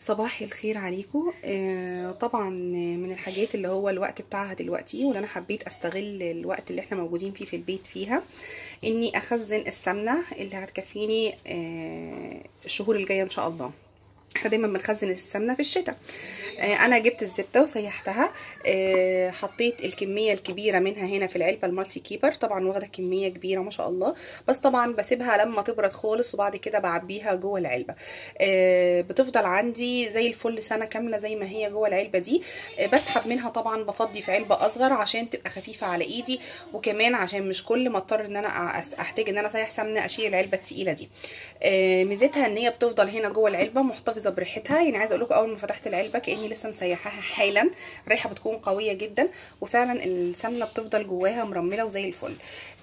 صباح الخير عليكم آه طبعا من الحاجات اللي هو الوقت بتاعها دلوقتي واللي انا حبيت استغل الوقت اللي احنا موجودين فيه في البيت فيها اني اخزن السمنه اللي هتكفيني آه الشهور الجايه ان شاء الله احنا دايما بنخزن السمنه في الشتاء آه انا جبت الزبده وسيحتها آه حطيت الكميه الكبيره منها هنا في العلبه المالتي كيبر طبعا واخده كميه كبيره ما شاء الله بس طبعا بسيبها لما تبرد خالص وبعد كده بعبيها جوه العلبه آه بتفضل عندي زي الفل سنه كامله زي ما هي جوه العلبه دي آه بسحب منها طبعا بفضي في علبه اصغر عشان تبقى خفيفه على ايدي وكمان عشان مش كل ما اضطر ان انا احتاج ان انا اسيح سمنه اشيل العلبه التقيله دي آه ميزتها ان هي بتفضل هنا جوه العلبه محتفظه بريحتها يعني عايزه اقول لكم اول ما فتحت العلبه كاني لسه مسيحاها حالا الريحه بتكون قويه جدا وفعلا السمنه بتفضل جواها مرمله وزي الفل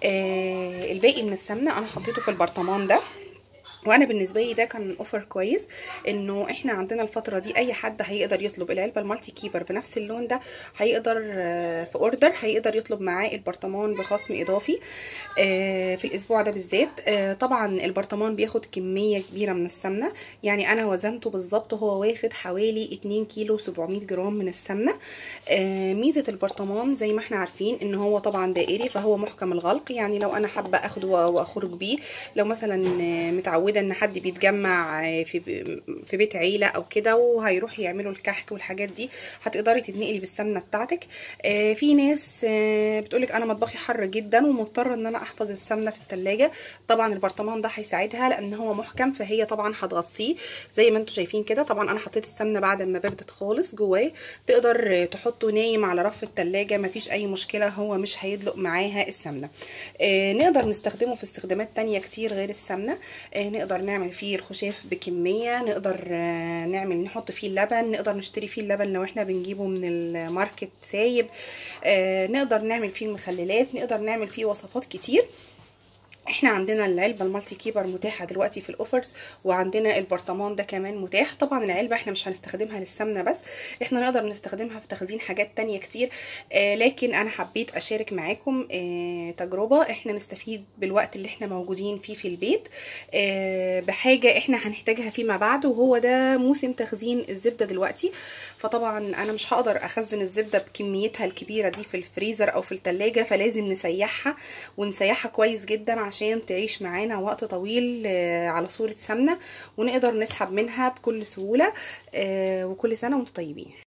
آه الباقي من السمنه انا حطيته في البرطمان ده وانا بالنسبه لي ده كان اوفر كويس انه احنا عندنا الفتره دي اي حد هيقدر يطلب العلبه المالتي كيبر بنفس اللون ده هيقدر في اوردر هيقدر يطلب معاه البرطمان بخصم اضافي في الاسبوع ده بالذات طبعا البرطمان بياخد كميه كبيره من السمنه يعني انا وزنته بالظبط هو واخد حوالي 2 كيلو 700 جرام من السمنه ميزه البرطمان زي ما احنا عارفين ان هو طبعا دائري فهو محكم الغلق يعني لو انا حابه اخده واخرج بيه لو مثلا متعوده متعوده ان حد بيتجمع في في بيت عيله او كده وهيروح يعملوا الكحك والحاجات دي هتقدري تتنقلي بالسمنه بتاعتك في ناس بتقولك انا مطبخي حر جدا ومضطره ان انا احفظ السمنه في التلاجة طبعا البرطمان ده هيساعدها لان هو محكم فهي طبعا هتغطيه زي ما انتم شايفين كده طبعا انا حطيت السمنه بعد ما بردت خالص جواه تقدر تحطه نايم على رف التلاجة مفيش اي مشكله هو مش هيدلق معاها السمنه نقدر نستخدمه في استخدامات تانية كتير غير السمنه نقدر نعمل فيه الخشاف بكمية نقدر نعمل نحط فيه اللبن نقدر نشتري فيه اللبن لو احنا بنجيبه من الماركت سايب نقدر نعمل فيه المخللات نقدر نعمل فيه وصفات كتير احنا عندنا العلبه المالتي كيبر متاحه دلوقتي في الاوفرز وعندنا البرطمان ده كمان متاح طبعا العلبه احنا مش هنستخدمها للسمنه بس احنا نقدر نستخدمها في تخزين حاجات تانية كتير آه لكن انا حبيت اشارك معاكم آه تجربه احنا نستفيد بالوقت اللي احنا موجودين فيه في البيت آه بحاجه احنا هنحتاجها فيما بعد وهو ده موسم تخزين الزبده دلوقتي فطبعا انا مش هقدر اخزن الزبده بكميتها الكبيره دي في الفريزر او في التلاجة فلازم نسيحها ونسيحها كويس جدا عشان عشان تعيش معانا وقت طويل على صورة سمنة ونقدر نسحب منها بكل سهولة وكل سنة وانتم طيبين